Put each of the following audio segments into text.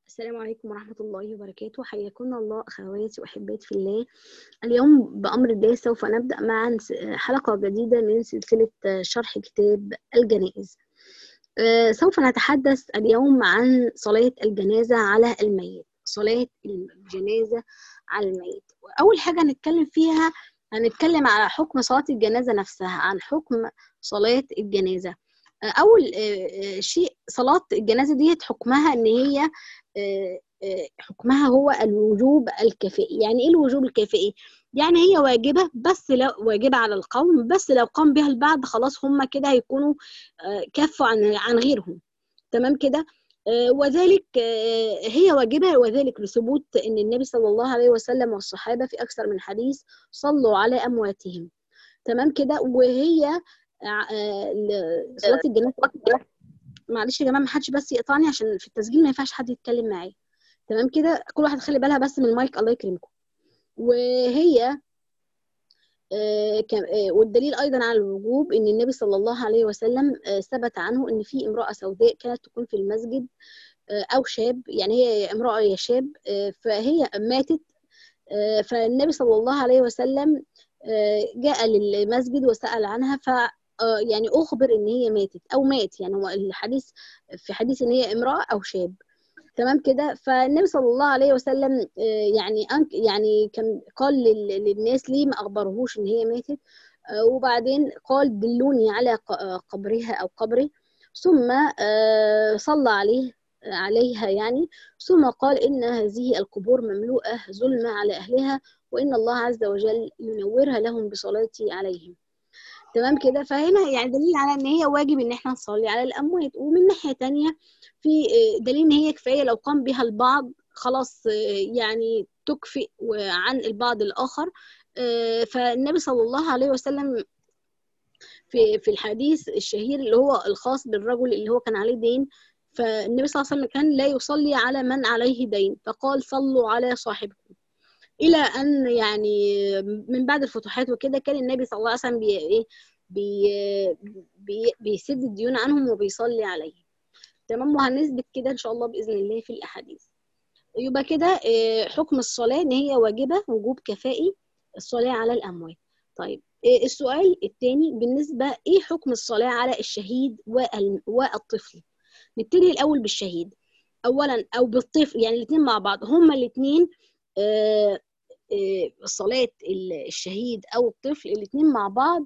السلام عليكم ورحمة الله وبركاته حياكم الله أخواتي وأحباتي في الله اليوم بأمر الله سوف نبدأ معا حلقة جديدة من سلسلة شرح كتاب الجنائز سوف نتحدث اليوم عن صلاة الجنازة على الميت صلاة الجنازة على الميت أول حاجة هنتكلم فيها هنتكلم على حكم صلاة الجنازة نفسها عن حكم صلاة الجنازة اول شيء صلاه الجنازه ديت حكمها ان هي حكمها هو الوجوب الكافئي يعني ايه الوجوب الكافئي يعني هي واجبه بس لو واجبه على القوم بس لو قام بها البعض خلاص هم كده هيكونوا كفوا عن عن غيرهم تمام كده وذلك هي واجبة وذلك لثبوت أن النبي صلى الله عليه وسلم والصحابة في أكثر من حديث صلوا على أمواتهم تمام كده وهي صلاه الجنازه معلش يا جماعه ما حدش بس يقطعني عشان في التسجيل ما ينفعش حد يتكلم معايا تمام كده كل واحد خلي بالها بس من المايك الله يكرمكم وهي آه والدليل ايضا على الوجوب ان النبي صلى الله عليه وسلم آه ثبت عنه ان في امراه سوداء كانت تكون في المسجد آه او شاب يعني هي امراه يا شاب فهي ماتت فالنبي صلى الله عليه وسلم جاء للمسجد وسأل عنها ف يعني أخبر إن هي ماتت أو مات يعني هو الحديث في حديث إن هي امرأة أو شاب تمام كده فالنبي صلى الله عليه وسلم يعني يعني كان قال للناس ليه ما أخبرهوش إن هي ماتت وبعدين قال دلوني على قبرها أو قبره ثم صلى عليه عليها يعني ثم قال إن هذه القبور مملوءة ظلمة على أهلها وإن الله عز وجل ينورها لهم بصلاتي عليهم تمام كده فهنا يعني دليل على ان هي واجب ان احنا نصلي على الاموات ومن ناحيه تانية في دليل ان هي كفايه لو قام بها البعض خلاص يعني تكفئ عن البعض الاخر فالنبي صلى الله عليه وسلم في في الحديث الشهير اللي هو الخاص بالرجل اللي هو كان عليه دين فالنبي صلى الله عليه وسلم كان لا يصلي على من عليه دين فقال صلوا على صاحبكم الى ان يعني من بعد الفتوحات وكده كان النبي صلى الله عليه وسلم بي ايه بي بي بيسد الديون عنهم وبيصلي عليهم تمام وهنثبت كده ان شاء الله باذن الله في الاحاديث يبقى كده حكم الصلاه ان هي واجبه وجوب كفائي الصلاه على الاموات طيب السؤال الثاني بالنسبه ايه حكم الصلاه على الشهيد والطفل نبتدي الاول بالشهيد اولا او بالطفل يعني الاثنين مع بعض هما الاثنين صلاة الشهيد أو الطفل الاثنين مع بعض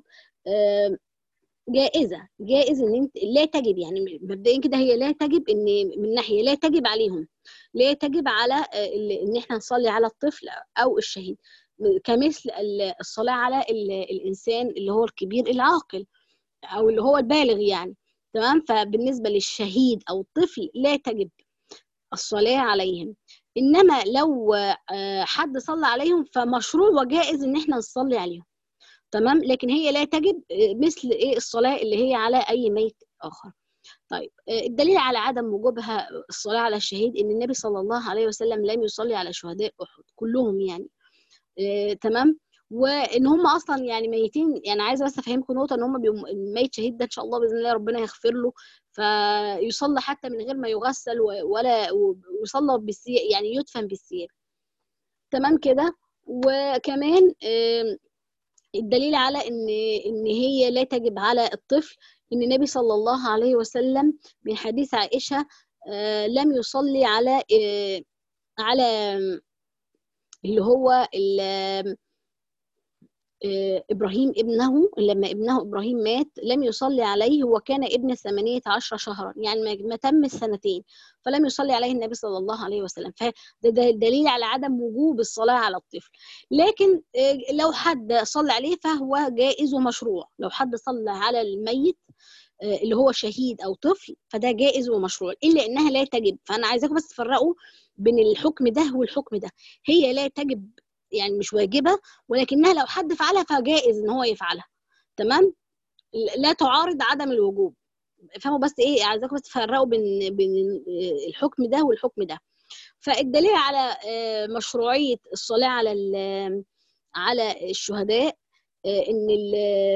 جائزة جائز إن أنت لا تجب يعني مبدئيا كده هي لا تجب إن من ناحية لا تجب عليهم لا تجب على إن إحنا نصلي على الطفل أو الشهيد كمثل الصلاة على الإنسان اللي هو الكبير العاقل أو اللي هو البالغ يعني تمام فبالنسبة للشهيد أو الطفل لا تجب الصلاة عليهم انما لو حد صلى عليهم فمشروع وجائز ان احنا نصلي عليهم تمام لكن هي لا تجب مثل ايه الصلاه اللي هي على اي ميت اخر طيب الدليل على عدم وجوبها الصلاه على الشهيد ان النبي صلى الله عليه وسلم لم يصلي على شهداء احد كلهم يعني آه تمام وان هم اصلا يعني ميتين يعني عايزه بس افهمكم نقطه ان هم بيوم الميت شهيد ده ان شاء الله باذن الله ربنا يغفر له فيصلى حتى من غير ما يغسل ولا ويصلى بالثياب يعني يدفن بالثياب تمام كده وكمان الدليل على ان ان هي لا تجب على الطفل ان النبي صلى الله عليه وسلم من حديث عائشه لم يصلي على على اللي هو إبراهيم ابنه لما ابنه إبراهيم مات لم يصلي عليه وكان ابن ثمانية عشر شهرا يعني ما تم السنتين فلم يصلي عليه النبي صلى الله عليه وسلم فده دليل على عدم وجوب الصلاة على الطفل لكن لو حد صلى عليه فهو جائز ومشروع لو حد صلى على الميت اللي هو شهيد او طفل فده جائز ومشروع الا انها لا تجب فانا عايزاكم بس تفرقوا بين الحكم ده والحكم ده هي لا تجب يعني مش واجبه ولكنها لو حد فعلها فجائز ان هو يفعلها تمام لا تعارض عدم الوجوب فهموا بس ايه عايزاكم بس تفرقوا بين بين الحكم ده والحكم ده فالدليل على مشروعيه الصلاه على على الشهداء ان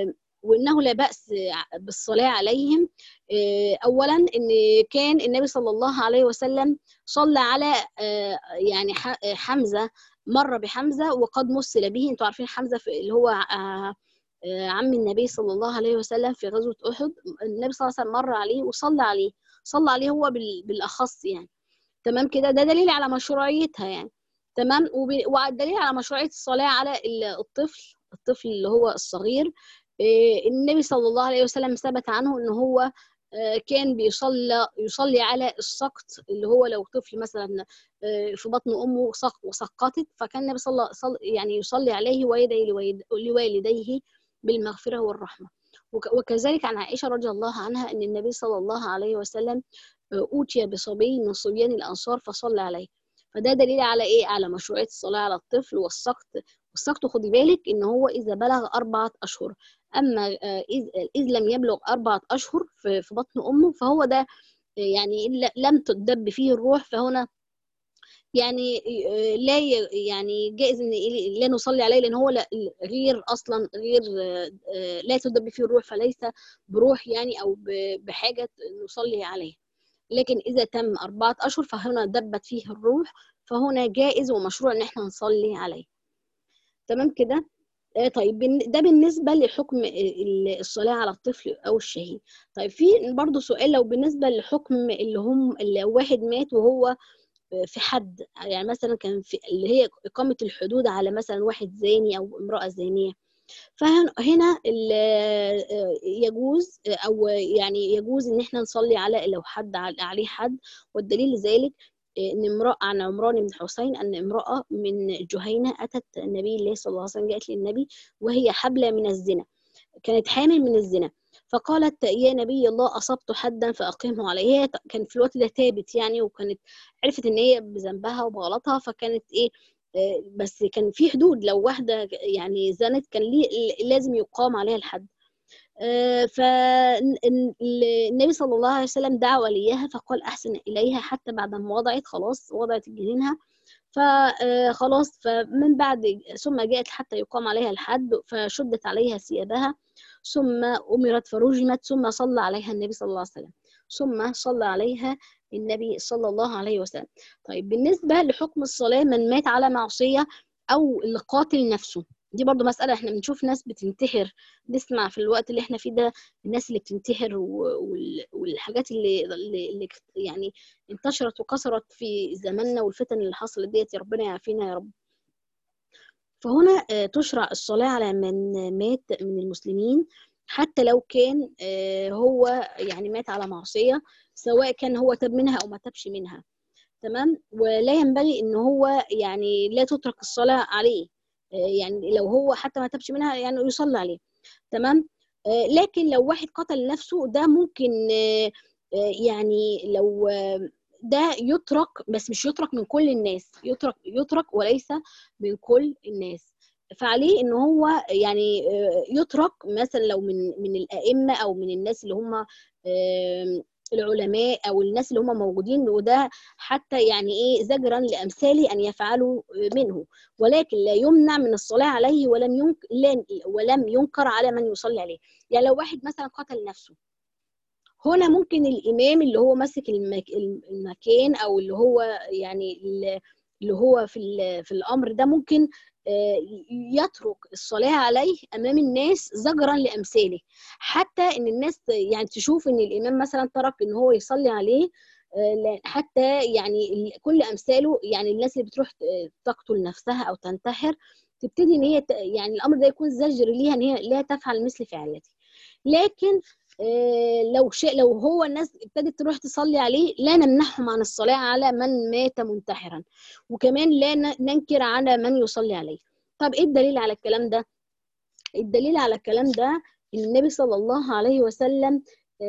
وانه لا باس بالصلاه عليهم اولا ان كان النبي صلى الله عليه وسلم صلى على يعني حمزه مر بحمزه وقد مثل به انتوا عارفين حمزه اللي هو عم النبي صلى الله عليه وسلم في غزوه احد النبي صلى الله عليه وسلم مر عليه وصلى عليه صلى عليه هو بالاخص يعني تمام كده ده دليل على مشروعيتها يعني تمام والدليل على مشروعيه الصلاه على الطفل الطفل اللي هو الصغير النبي صلى الله عليه وسلم ثبت عنه ان هو كان بيصلي يصلي على السقط اللي هو لو طفل مثلا في بطن امه سقط وسقطت فكان النبي صلى يعني يصلي عليه ويدعي لوالديه بالمغفره والرحمه وكذلك عن عائشه رضي الله عنها ان النبي صلى الله عليه وسلم اوتي بصبي من صبيان الانصار فصلى عليه فده دليل على ايه على مشروعيه الصلاه على الطفل والسقط والسقط خدي بالك ان هو اذا بلغ اربعه اشهر اما اذ اذ لم يبلغ اربعه اشهر في بطن امه فهو ده يعني لم تدب فيه الروح فهنا يعني لا يعني جائز ان لا نصلي عليه لان هو غير اصلا غير لا تدب فيه الروح فليس بروح يعني او بحاجه نصلي عليه لكن اذا تم اربعه اشهر فهنا دبت فيه الروح فهنا جائز ومشروع ان احنا نصلي عليه تمام كده طيب ده بالنسبه لحكم الصلاه على الطفل او الشهيد طيب في برضه سؤال لو بالنسبه لحكم اللي هم اللي واحد مات وهو في حد يعني مثلا كان في اللي هي اقامه الحدود على مثلا واحد زاني او امراه زانيه فهنا يجوز او يعني يجوز ان احنا نصلي على لو حد عليه حد والدليل لذلك ان امراه عن عمران بن حسين ان امراه من جهينه اتت النبي الله صلى الله عليه وسلم جاءت للنبي وهي حبلى من الزنا كانت حامل من الزنا فقالت يا نبي الله اصبت حدا فاقيمه عليه هي كانت في الوقت ده تابت يعني وكانت عرفت ان هي بذنبها وبغلطها فكانت ايه بس كان في حدود لو واحده يعني زنت كان لازم يقام عليها الحد فالنبي صلى الله عليه وسلم دعا وليها فقال احسن اليها حتى بعد ما وضعت خلاص وضعت جنينها فخلاص فمن بعد ثم جاءت حتى يقام عليها الحد فشدت عليها ثيابها ثم امرت فرجمت ثم صلى عليها النبي صلى الله عليه وسلم ثم صلى عليها النبي صلى الله عليه وسلم طيب بالنسبه لحكم الصلاه من مات على معصيه او اللي قاتل نفسه دي برضو مسألة احنا بنشوف ناس بتنتحر نسمع في الوقت اللي احنا فيه ده الناس اللي بتنتحر والحاجات اللي, اللي يعني انتشرت وكثرت في زماننا والفتن اللي حصلت ديت يا ربنا يعافينا يا رب فهنا تشرع الصلاة على من مات من المسلمين حتى لو كان هو يعني مات على معصية سواء كان هو تاب منها أو ما تابش منها تمام ولا ينبغي ان هو يعني لا تترك الصلاة عليه يعني لو هو حتى ما تابش منها يعني يصلي عليه تمام لكن لو واحد قتل نفسه ده ممكن يعني لو ده يترك بس مش يترك من كل الناس يترك يترك وليس من كل الناس فعليه ان هو يعني يترك مثلا لو من من الائمه او من الناس اللي هم العلماء او الناس اللي هم موجودين وده حتى يعني ايه زجرا لامثاله ان يفعلوا منه ولكن لا يمنع من الصلاه عليه ولم ينكر ولم ينكر على من يصلي عليه يعني لو واحد مثلا قتل نفسه هنا ممكن الامام اللي هو ماسك المكان او اللي هو يعني اللي هو في في الامر ده ممكن يترك الصلاة عليه أمام الناس زجرا لأمثاله حتى إن الناس يعني تشوف إن الإمام مثلا ترك إن هو يصلي عليه حتى يعني كل أمثاله يعني الناس اللي بتروح تقتل نفسها أو تنتحر تبتدي إن هي يعني الأمر ده يكون زجر ليها إن هي لا تفعل مثل فعلته لكن لو شيء لو هو الناس ابتدت تروح تصلي عليه لا نمنعهم عن الصلاة على من مات منتحرا وكمان لا ننكر على من يصلي عليه طب ايه الدليل على الكلام ده الدليل على الكلام ده ان النبي صلى الله عليه وسلم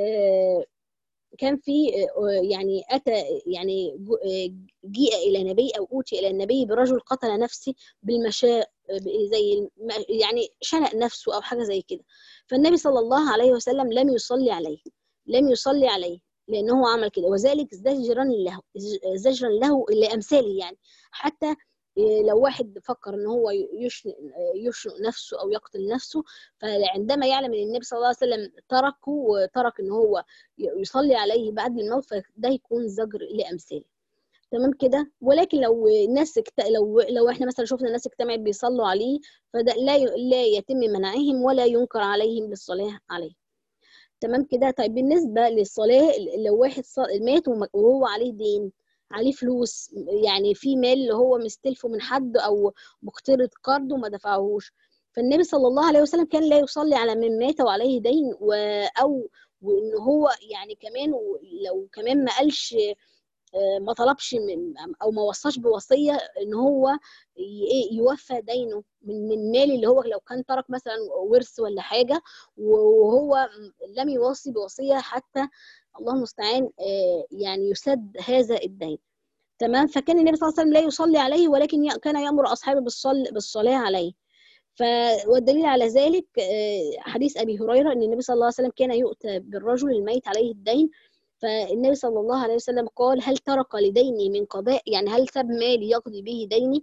كان في يعني اتى يعني جيء الى نبي او اوتي الى النبي برجل قتل نفسه بالمشاء زي يعني شنق نفسه او حاجه زي كده فالنبي صلى الله عليه وسلم لم يصلي عليه لم يصلي عليه لانه هو عمل كده وذلك زجرا له زجرا له لامثاله يعني حتى لو واحد فكر ان هو يشنق يشنق نفسه او يقتل نفسه فعندما يعلم ان النبي صلى الله عليه وسلم تركه وترك ان هو يصلي عليه بعد الموت فده يكون زجر لامثاله تمام كده ولكن لو الناس اكت... لو لو احنا مثلا شفنا الناس اجتمعت بيصلوا عليه فده لا ي... لا يتم منعهم ولا ينكر عليهم بالصلاه عليه تمام كده طيب بالنسبه للصلاه لو واحد مات وهو عليه دين عليه فلوس يعني في مال اللي هو مستلفه من حد او مقترض قرض وما دفعهوش فالنبي صلى الله عليه وسلم كان لا يصلي على من مات وعليه دين و... او وان هو يعني كمان لو كمان ما قالش ما طلبش من او ما وصاش بوصيه ان هو يوفى دينه من المال اللي هو لو كان ترك مثلا ورث ولا حاجه وهو لم يوصي بوصيه حتى الله المستعان يعني يسد هذا الدين تمام فكان النبي صلى الله عليه وسلم لا يصلي عليه ولكن كان يامر اصحابه بالصل بالصلاه عليه ف والدليل على ذلك حديث ابي هريره ان النبي صلى الله عليه وسلم كان يؤتى بالرجل الميت عليه الدين فالنبي صلى الله عليه وسلم قال هل ترك لديني من قضاء يعني هل ساب مالي يقضي به ديني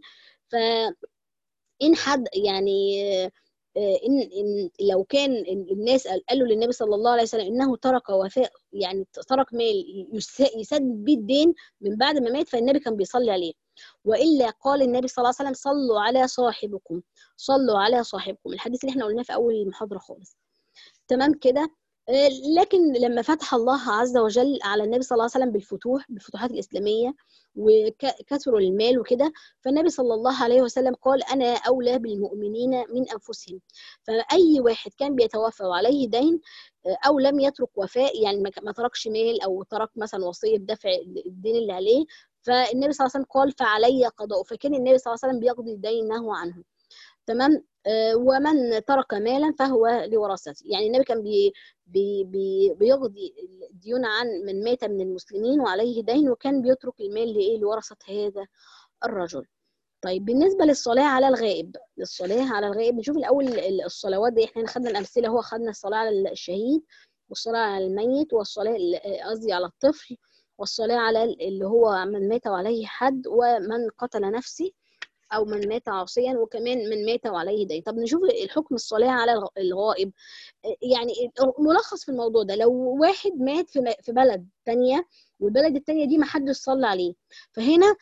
فإن حد يعني إن, إن لو كان الناس قالوا للنبي صلى الله عليه وسلم إنه ترك وفاء يعني ترك مال يسدد به الدين من بعد ما مات فالنبي كان بيصلي عليه وإلا قال النبي صلى الله عليه وسلم صلوا على صاحبكم صلوا على صاحبكم الحديث اللي احنا قلناه في أول المحاضرة خالص تمام كده لكن لما فتح الله عز وجل على النبي صلى الله عليه وسلم بالفتوح بالفتوحات الإسلامية وكثروا المال وكده فالنبي صلى الله عليه وسلم قال أنا أولى بالمؤمنين من أنفسهم فأي واحد كان بيتوفى وعليه دين أو لم يترك وفاء يعني ما تركش مال أو ترك مثلا وصية بدفع الدين اللي عليه فالنبي صلى الله عليه وسلم قال فعلي قضاء فكان النبي صلى الله عليه وسلم بيقضي دينه عنه تمام ومن ترك مالا فهو لورثته يعني النبي كان بي بي بي بيقضي الديون عن من مات من المسلمين وعليه دين وكان بيترك المال لايه لورثه هذا الرجل طيب بالنسبه للصلاه على الغائب الصلاه على الغائب نشوف الاول الصلوات دي احنا خدنا الامثله هو خدنا الصلاه على الشهيد والصلاه على الميت والصلاه قصدي على الطفل والصلاه على اللي هو من مات وعليه حد ومن قتل نفسه او من مات عاصيا وكمان من مات وعليه دين طب نشوف الحكم الصلاه على الغائب يعني ملخص في الموضوع ده لو واحد مات في في بلد تانية والبلد التانية دي ما حدش صلى عليه فهنا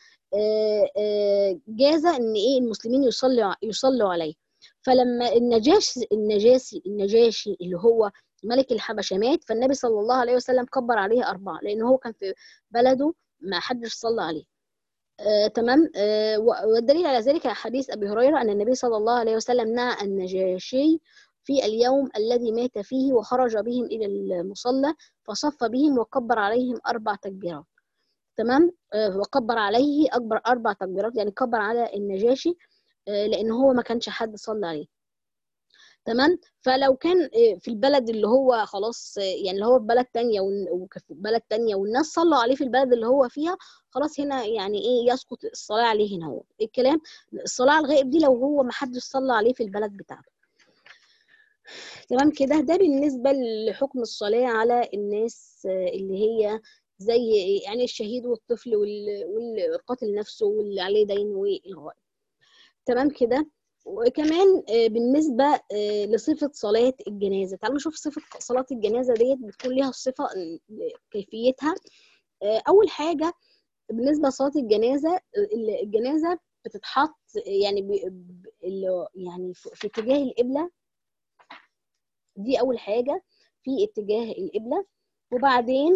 جاز ان ايه المسلمين يصلوا يصلوا عليه فلما النجاش النجاسي النجاشي اللي هو ملك الحبشه مات فالنبي صلى الله عليه وسلم كبر عليه اربعه لان هو كان في بلده ما حدش صلى عليه آه، تمام آه، والدليل على ذلك حديث أبي هريرة أن النبي صلى الله عليه وسلم نهى النجاشي في اليوم الذي مات فيه وخرج بهم إلى المصلى فصف بهم وكبر عليهم أربع تكبيرات تمام آه، وكبر عليه أكبر أربع تكبيرات يعني كبر على النجاشي لأن هو ما كانش حد صلى عليه تمام فلو كان في البلد اللي هو خلاص يعني اللي هو في بلد تانية وفي بلد تانية والناس صلوا عليه في البلد اللي هو فيها خلاص هنا يعني ايه يسقط الصلاة عليه هنا هو الكلام الصلاة على الغائب دي لو هو ما حدش صلى عليه في البلد بتاعته تمام كده ده بالنسبة لحكم الصلاة على الناس اللي هي زي يعني الشهيد والطفل والقاتل نفسه واللي عليه دين والغائب تمام كده وكمان بالنسبة لصفة صلاة الجنازة تعالوا نشوف صفة صلاة الجنازة ديت بتكون ليها صفة كيفيتها أول حاجة بالنسبة لصلاة الجنازة الجنازة بتتحط يعني يعني في اتجاه القبلة دي أول حاجة في اتجاه القبلة وبعدين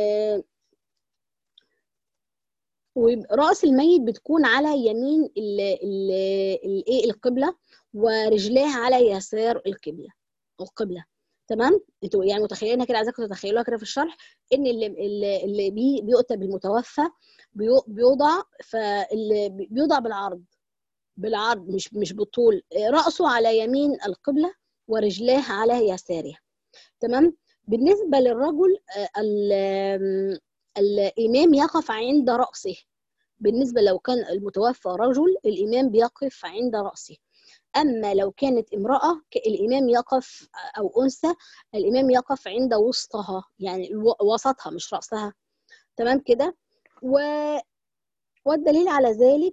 ورأس الميت بتكون على يمين الايه القبلة ورجلاه على يسار القبلة القبلة تمام انتوا يعني متخيلينها كده عايزاكم تتخيلوها كده في الشرح ان اللي اللي بي بيؤتى بالمتوفى بيوضع فاللي بيوضع بالعرض بالعرض مش مش بالطول رأسه على يمين القبلة ورجلاه على يسارها تمام بالنسبة للرجل الإمام يقف عند رأسه بالنسبة لو كان المتوفى رجل الإمام بيقف عند رأسه أما لو كانت امرأة الإمام يقف أو أنثى الإمام يقف عند وسطها يعني وسطها مش رأسها تمام كده و والدليل على ذلك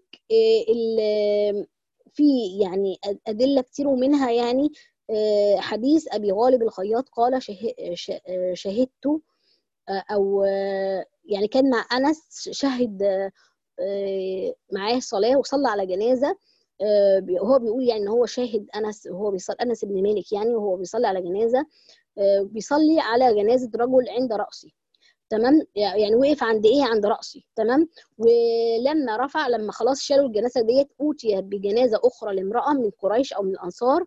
في يعني أدلة كتير ومنها يعني حديث أبي غالب الخياط قال شهدت أو يعني كان مع أنس شهد معاه صلاة وصلى على جنازة هو بيقول يعني ان هو شاهد انس وهو بيصلي انس بن مالك يعني وهو بيصلي على جنازه بيصلي على جنازه رجل عند راسي تمام يعني وقف عند ايه عند راسي تمام ولما رفع لما خلاص شالوا الجنازه ديت اوتي بجنازه اخرى لامراه من قريش او من الانصار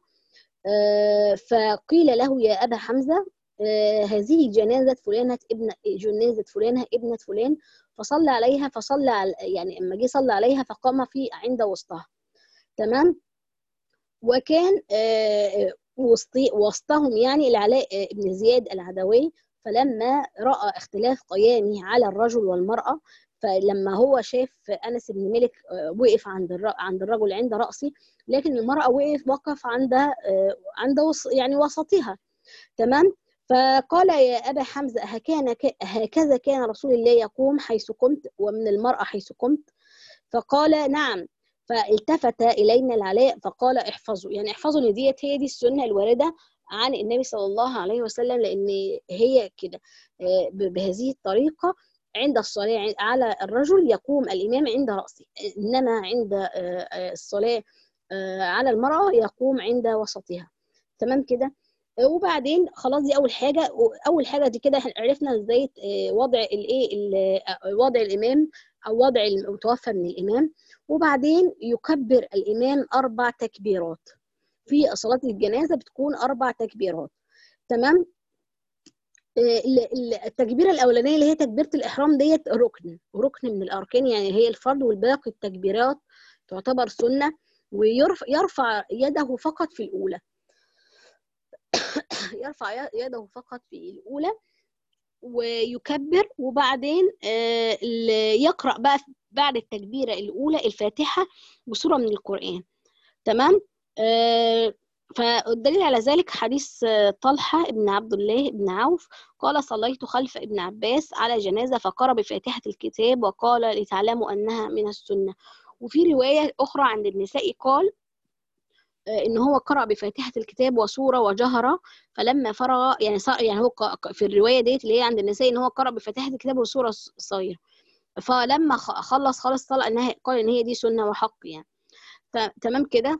فقيل له يا ابا حمزه هذه جنازه فلانه ابن جنازه فلانه ابنه فلان فصلى عليها فصلى يعني اما جه صلى عليها فقام في عند وسطها تمام وكان وسطي وسطهم يعني العلاء بن زياد العدوي فلما راى اختلاف قيامه على الرجل والمراه فلما هو شاف انس بن مالك وقف عند عند الرجل عند راسه لكن المراه وقف وقف عند عند يعني وسطها تمام فقال يا ابا حمزه هكان هكذا كان رسول الله يقوم حيث قمت ومن المراه حيث قمت فقال نعم فالتفت الينا العلاء فقال احفظوا يعني احفظوا ان ديت هي دي السنه الوارده عن النبي صلى الله عليه وسلم لان هي كده بهذه الطريقه عند الصلاه على الرجل يقوم الامام عند راسه انما عند الصلاه على المراه يقوم عند وسطها تمام كده وبعدين خلاص دي اول حاجه اول حاجه دي كده عرفنا ازاي وضع الايه وضع الامام او وضع المتوفى من الامام وبعدين يكبر الامام اربع تكبيرات في صلاه الجنازه بتكون اربع تكبيرات تمام التكبيره الاولانيه اللي هي تكبيره الاحرام ديت ركن ركن من الاركان يعني هي الفرض والباقي التكبيرات تعتبر سنه ويرفع يده فقط في الاولى يرفع يده فقط في الاولى ويكبر وبعدين يقرا بقى بعد التكبيره الاولى الفاتحه بسوره من القران تمام فالدليل على ذلك حديث طلحة ابن عبد الله بن عوف قال صليت خلف ابن عباس على جنازة فقرأ بفاتحة الكتاب وقال لتعلموا أنها من السنة وفي رواية أخرى عند النساء قال ان هو قرأ بفاتحة الكتاب وسورة وجهرة فلما فرغ يعني صار يعني هو في الرواية ديت اللي هي عند النساء ان هو قرأ بفاتحة الكتاب وسورة صغيرة فلما خلص خالص طلع انها قال ان هي دي سنة وحق يعني تمام كده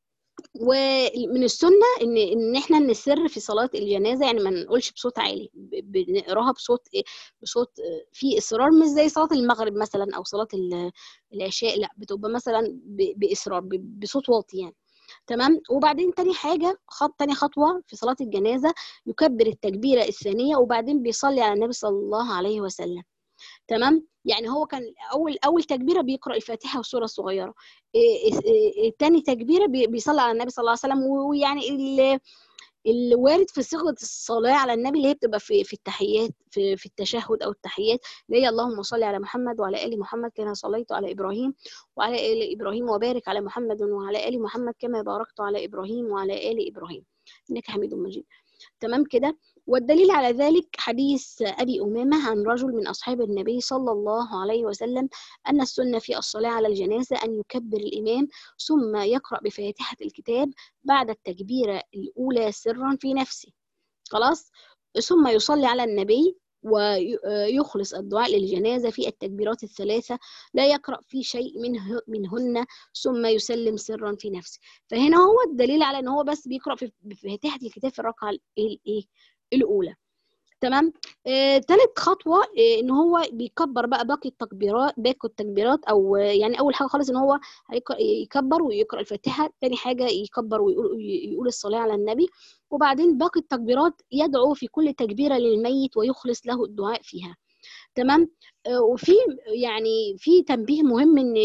ومن السنه ان ان احنا نسر في صلاه الجنازه يعني ما نقولش بصوت عالي بنقراها بصوت ايه بصوت في اصرار مش زي صلاه المغرب مثلا او صلاه العشاء لا بتبقى مثلا باصرار بصوت واطي يعني تمام وبعدين تاني حاجه خط تاني خطوه في صلاه الجنازه يكبر التكبيره الثانيه وبعدين بيصلي على النبي صلى الله عليه وسلم تمام يعني هو كان اول اول تكبيره بيقرا الفاتحه والسوره الصغيره تاني تكبيره بيصلي على النبي صلى الله عليه وسلم ويعني الوارد في صيغه الصلاه على النبي اللي هي بتبقى في في التحيات في, في التشهد او التحيات اللي هي اللهم صل على محمد وعلى ال محمد كما صليت على ابراهيم وعلى ال ابراهيم وبارك على محمد وعلى ال محمد كما باركت على ابراهيم وعلى ال ابراهيم انك حميد مجيد تمام كده والدليل على ذلك حديث أبي أمامة عن رجل من أصحاب النبي صلى الله عليه وسلم أن السنة في الصلاة على الجنازة أن يكبر الإمام ثم يقرأ بفاتحة الكتاب بعد التكبيرة الأولى سرا في نفسه خلاص ثم يصلي على النبي ويخلص الدعاء للجنازة في التكبيرات الثلاثة لا يقرأ في شيء منه منهن ثم يسلم سرا في نفسه فهنا هو الدليل على ان هو بس بيقرأ في بفاتحة الكتاب في الركعة الايه الاولى تمام آه، تالت خطوه آه، ان هو بيكبر بقى باقي التكبيرات باقي التكبيرات او يعني اول حاجه خالص ان هو يكبر ويقرا الفاتحه تاني حاجه يكبر ويقول يقول الصلاه على النبي وبعدين باقي التكبيرات يدعو في كل تكبيره للميت ويخلص له الدعاء فيها تمام آه، وفي يعني في تنبيه مهم ان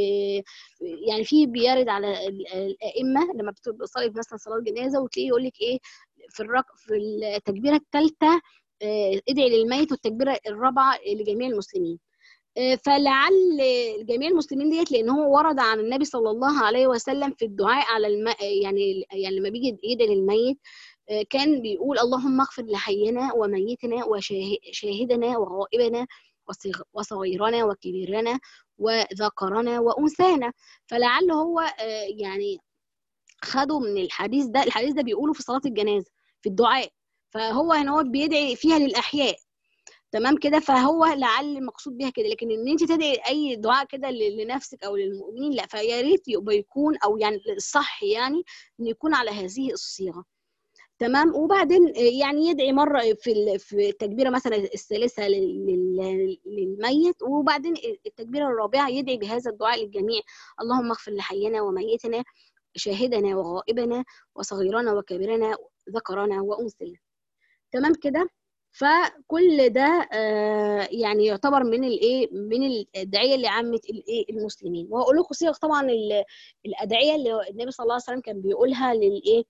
يعني في بيرد على الائمه لما بتصلي مثلا صلاه جنازه وتلاقيه يقول لك ايه في الرق... في التكبيره الثالثه ادعي للميت والتكبيره الرابعه لجميع المسلمين فلعل جميع المسلمين ديت لان هو ورد عن النبي صلى الله عليه وسلم في الدعاء على الم... يعني يعني لما بيجي يدعي للميت كان بيقول اللهم اغفر لحينا وميتنا وشاهدنا وغائبنا وصغيرنا وكبيرنا وذكرنا وانثانا فلعل هو يعني خدوا من الحديث ده الحديث ده بيقوله في صلاه الجنازه في الدعاء فهو هنا هو بيدعي فيها للاحياء تمام كده فهو لعل المقصود بيها كده لكن ان انت تدعي اي دعاء كده لنفسك او للمؤمنين لا فيا ريت يبقى يكون او يعني الصح يعني ان يكون على هذه الصيغه تمام وبعدين يعني يدعي مره في في التكبيره مثلا الثالثه للميت وبعدين التكبيره الرابعه يدعي بهذا الدعاء للجميع اللهم اغفر لحينا وميتنا شاهدنا وغائبنا وصغيرنا وكبيرنا ذكرنا وانثينا تمام كده فكل ده يعني يعتبر من الايه من الادعيه اللي عامه الايه المسلمين وهقول لكم صيغ طبعا الادعيه اللي النبي صلى الله عليه وسلم كان بيقولها للايه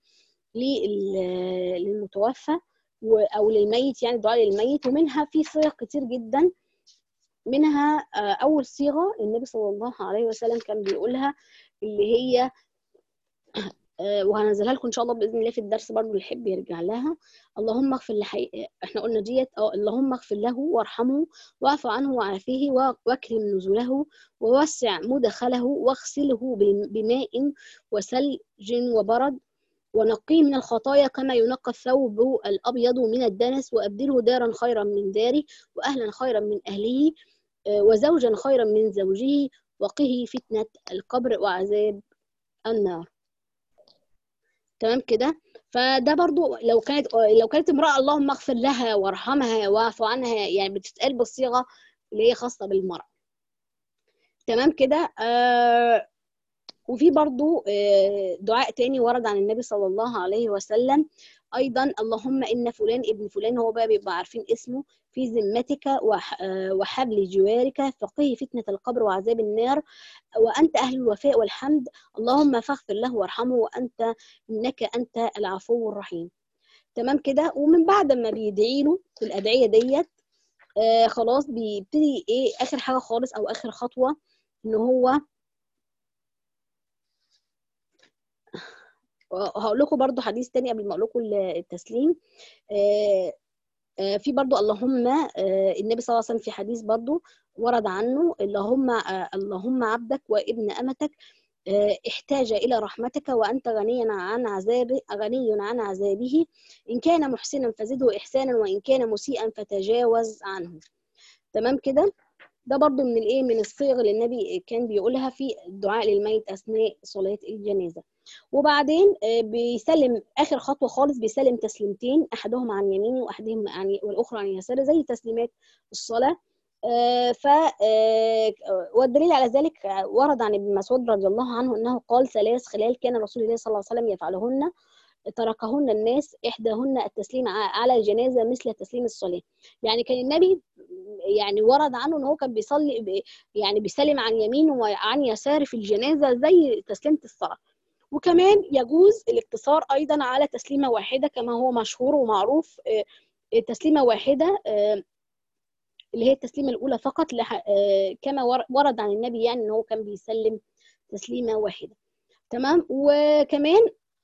للمتوفى او للميت يعني دعاء للميت ومنها في صيغ كتير جدا منها اول صيغه النبي صلى الله عليه وسلم كان بيقولها اللي هي وهنزلها لكم ان شاء الله باذن الله في الدرس برضه اللي يحب يرجع لها اللهم اغفر لحي... احنا قلنا ديت اه اللهم اغفر له وارحمه واعف عنه وعافيه واكرم نزله ووسع مدخله واغسله بماء وثلج وبرد ونقيه من الخطايا كما ينقى الثوب الابيض من الدنس وابدله دارا خيرا من داره واهلا خيرا من اهله وزوجا خيرا من زوجه وقه فتنه القبر وعذاب النار تمام كده فده برضو لو كانت لو كانت امراه اللهم اغفر لها وارحمها واعف عنها يعني بتتقال بالصيغه اللي هي خاصه بالمراه تمام كده آه وفي برضو آه دعاء تاني ورد عن النبي صلى الله عليه وسلم ايضا اللهم ان فلان ابن فلان هو بقى بيبقى عارفين اسمه في ذمتك وحبل جوارك فقه فتنة القبر وعذاب النار وأنت أهل الوفاء والحمد اللهم فاغفر له وارحمه وأنت إنك أنت العفو الرحيم تمام كده ومن بعد ما بيدعي له في الأدعية ديت آه خلاص بيبتدي إيه آخر حاجة خالص أو آخر خطوة إن هو هقول لكم برضو حديث تاني قبل ما اقول لكم التسليم آه في برضو اللهم النبي صلى الله عليه وسلم في حديث برضو ورد عنه اللهم اللهم عبدك وابن امتك احتاج الى رحمتك وانت غني عن عذاب غني عن عذابه ان كان محسنا فزده احسانا وان كان مسيئا فتجاوز عنه تمام كده ده برضو من الايه من الصيغ اللي النبي كان بيقولها في الدعاء للميت اثناء صلاه الجنازه وبعدين بيسلم اخر خطوه خالص بيسلم تسليمتين احدهم عن يمينه واحدهم عن والاخرى عن يساره زي تسليمات الصلاه ف والدليل على ذلك ورد عن ابن مسعود رضي الله عنه انه قال ثلاث خلال كان رسول الله صلى الله عليه وسلم يفعلهن تركهن الناس احداهن التسليم على الجنازه مثل تسليم الصلاه يعني كان النبي يعني ورد عنه ان هو كان بيصلي يعني بيسلم عن يمينه وعن يساره في الجنازه زي تسليمه الصلاه وكمان يجوز الاقتصار ايضا على تسليمه واحده كما هو مشهور ومعروف تسليمه واحده اللي هي التسليمه الاولى فقط كما ورد عن النبي يعني ان هو كان بيسلم تسليمه واحده تمام وكمان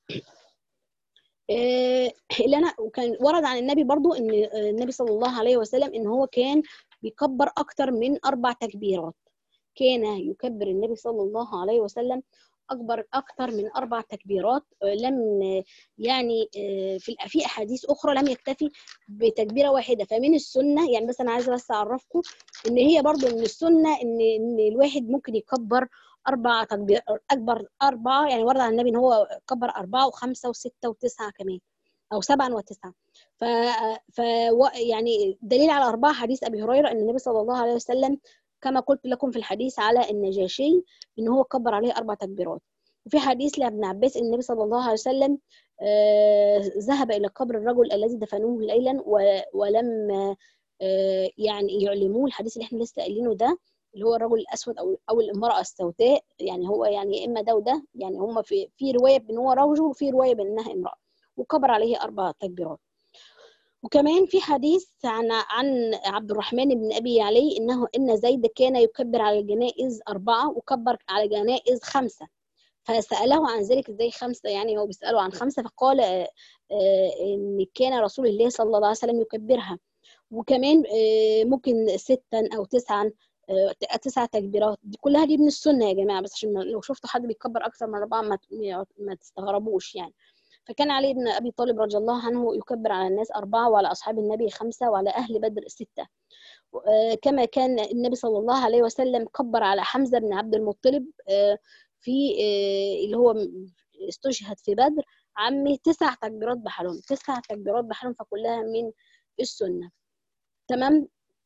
اللي انا وكان ورد عن النبي برضو ان النبي صلى الله عليه وسلم ان هو كان بيكبر اكتر من اربع تكبيرات كان يكبر النبي صلى الله عليه وسلم اكبر اكثر من اربع تكبيرات لم يعني في في احاديث اخرى لم يكتفي بتكبيره واحده فمن السنه يعني بس انا عايزه بس اعرفكم ان هي برضو من السنه ان ان الواحد ممكن يكبر اربع تكبير اكبر اربعه يعني ورد عن النبي ان هو كبر اربعه وخمسه وسته وتسعه كمان او سبعا وتسعه ف, ف يعني دليل على اربعه حديث ابي هريره ان النبي صلى الله عليه وسلم كما قلت لكم في الحديث على النجاشي ان هو كبر عليه اربع تكبيرات وفي حديث لابن عباس ان النبي صلى الله عليه وسلم آه ذهب الى قبر الرجل الذي دفنوه ليلا ولم آه يعني يعلموه الحديث اللي احنا لسه قايلينه ده اللي هو الرجل الاسود او او الامراه السوداء يعني هو يعني يا اما ده وده يعني هم في في روايه بان هو رجل وفي روايه بانها امراه وكبر عليه اربع تكبيرات وكمان في حديث عن عن عبد الرحمن بن ابي علي انه ان زيد كان يكبر على الجنائز اربعه وكبر على الجنائز خمسه فساله عن ذلك ازاي خمسه يعني هو بيساله عن خمسه فقال ان كان رسول الله صلى الله عليه وسلم يكبرها وكمان آه، ممكن ستا او تسعا آه، تسع تكبيرات دي كلها دي من السنه يا جماعه بس عشان ما- لو شفتوا حد بيكبر اكثر من اربعه ما ما تستغربوش يعني فكان علي بن ابي طالب رضي الله عنه يكبر على الناس اربعه وعلى اصحاب النبي خمسه وعلى اهل بدر سته آه، كما كان النبي صلى الله عليه وسلم كبر على حمزه بن عبد المطلب آه، في آه، اللي هو استشهد في بدر عمي تسع تكبيرات بحرهم تسع تكبيرات بحرهم فكلها من السنه تمام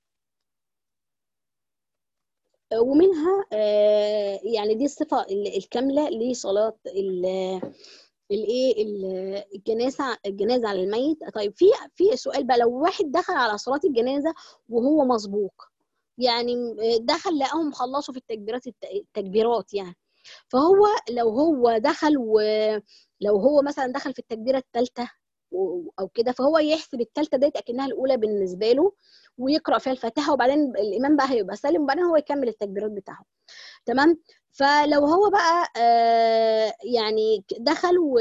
آه، ومنها آه، يعني دي الصفه ال- الكامله لصلاه ال- الايه ال- الجنازه الجنازه على الميت طيب في في سؤال بقى لو واحد دخل على صلاه الجنازه وهو مسبوق يعني دخل لقاهم خلصوا في التكبيرات الت- التكبيرات يعني فهو لو هو دخل ولو هو مثلا دخل في التكبيره الثالثه او كده فهو يحسب الثالثه ديت اكنها الاولى بالنسبه له ويقرا فيها الفاتحه وبعدين الامام بقى هيبقى سالم وبعدين هو يكمل التكبيرات بتاعه تمام فلو هو بقى آه يعني دخل و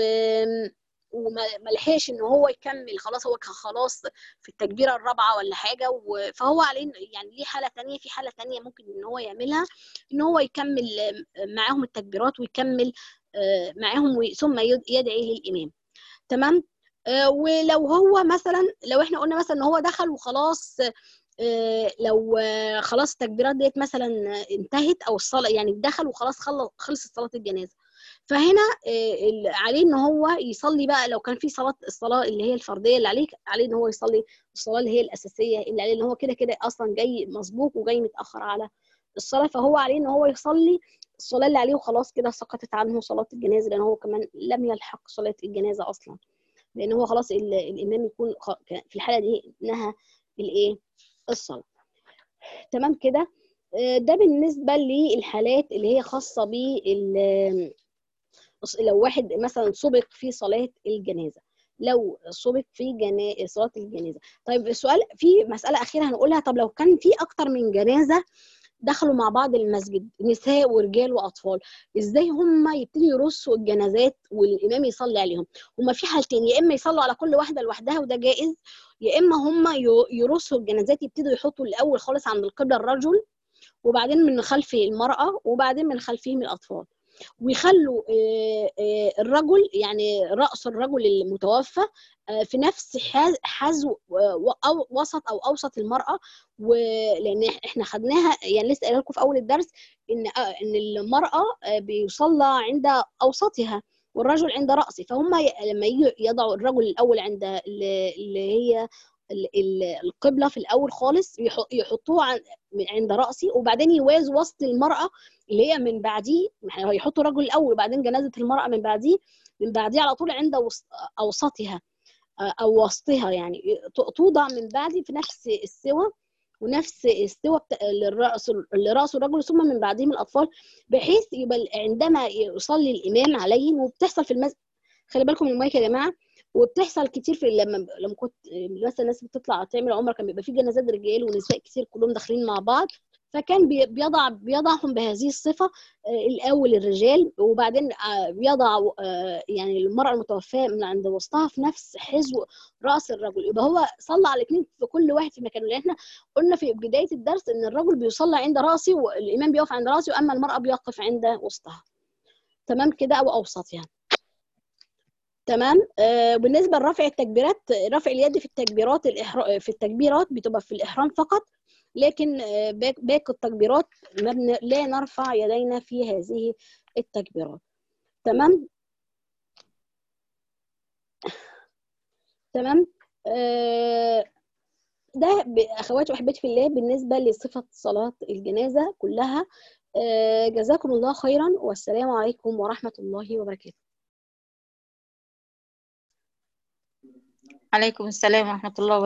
وما ما لحقش ان هو يكمل خلاص هو كان خلاص في التكبيره الرابعه ولا حاجه و- فهو عليه يعني ليه حاله تانية في حاله تانية ممكن ان هو يعملها ان هو يكمل آه، معاهم التكبيرات ويكمل آه، معاهم وي- ثم يد- يدعي للامام تمام آه، ولو هو مثلا لو احنا قلنا مثلا ان هو دخل وخلاص آه، لو آه، خلاص التكبيرات ديت مثلا انتهت او الصلاه يعني دخل وخلاص خلص خلصت صلاه الجنازه فهنا آه، ال- عليه ان هو يصلي بقى لو كان في صلاه الصلاه اللي هي الفرديه اللي عليه عليه ان هو يصلي الصلاه اللي هي الاساسيه اللي عليه ان هو كده كده اصلا جاي مسبوق وجاي متاخر على الصلاه فهو عليه ان هو يصلي الصلاه اللي عليه وخلاص كده سقطت عنه صلاه الجنازه لان هو كمان لم يلحق صلاه الجنازه اصلا لان هو خلاص ال- الامام يكون خ- في الحاله دي نهى الايه الصلاه تمام كده آه، ده بالنسبه للحالات اللي هي خاصه بال لو واحد مثلا سبق في صلاه الجنازه لو سبق في جنا... صلاه الجنازه طيب السؤال في مساله اخيره هنقولها طب لو كان في اكتر من جنازه دخلوا مع بعض المسجد نساء ورجال واطفال ازاي هم يبتدوا يرصوا الجنازات والامام يصلي عليهم هم في حالتين يا اما يصلوا على كل واحده لوحدها وده جائز يا اما هم ي- يرصوا الجنازات يبتدوا يحطوا الاول خالص عند القبله الرجل وبعدين من خلفه المراه وبعدين من خلفهم الاطفال ويخلوا آه، آه، الرجل يعني رأس الرجل المتوفى آه، في نفس حاز- حذو آه، أو وسط او اوسط المراه ولان احنا خدناها يعني لسه قايله لكم في اول الدرس ان آه، ان المراه آه، بيصلى عند اوسطها والرجل عند راسه فهم ي- لما يجي يضعوا الرجل الاول عند ال- اللي هي ال- ال- القبله في الاول خالص يح- يحطوه عن- عند راسي وبعدين يوازوا وسط المراه اللي هي من بعديه هيحطوا الرجل الاول وبعدين جنازه المراه من بعديه من بعديه على طول عند وسط- اوسطها آه، او وسطها يعني ت- توضع من بعدي في نفس السوى ونفس السوى بتا- للراس لراس الرجل ثم من بعدهم الاطفال بحيث يبقى عندما يصلي الامام عليهم وبتحصل في المسجد خلي بالكم من المايك يا جماعه وبتحصل كتير في لما لما كنت مثلا الناس بتطلع تعمل عمره كان بيبقى في جنازات رجال ونساء كتير كلهم داخلين مع بعض فكان بي- بيضع بيضعهم بهذه الصفه آه، الاول الرجال وبعدين آه، بيضع آه، يعني المراه المتوفاه من عند وسطها في نفس حذو راس الرجل يبقى هو صلى على الاثنين في كل واحد في مكانه لان احنا قلنا في بدايه الدرس ان الرجل بيصلى عند راسه والامام بيقف عند راسه واما المراه بيقف عند وسطها تمام كده او اوسط يعني تمام آه بالنسبه لرفع التكبيرات رفع اليد في التكبيرات الإحرا... في التكبيرات بتبقى في الاحرام فقط لكن آه باق- باقي التكبيرات ما بن... لا نرفع يدينا في هذه التكبيرات تمام تمام آه ده ب- اخواتي واحبتي في الله بالنسبه لصفه صلاه الجنازه كلها آه جزاكم الله خيرا والسلام عليكم ورحمه الله وبركاته عليكم السلام ورحمة الله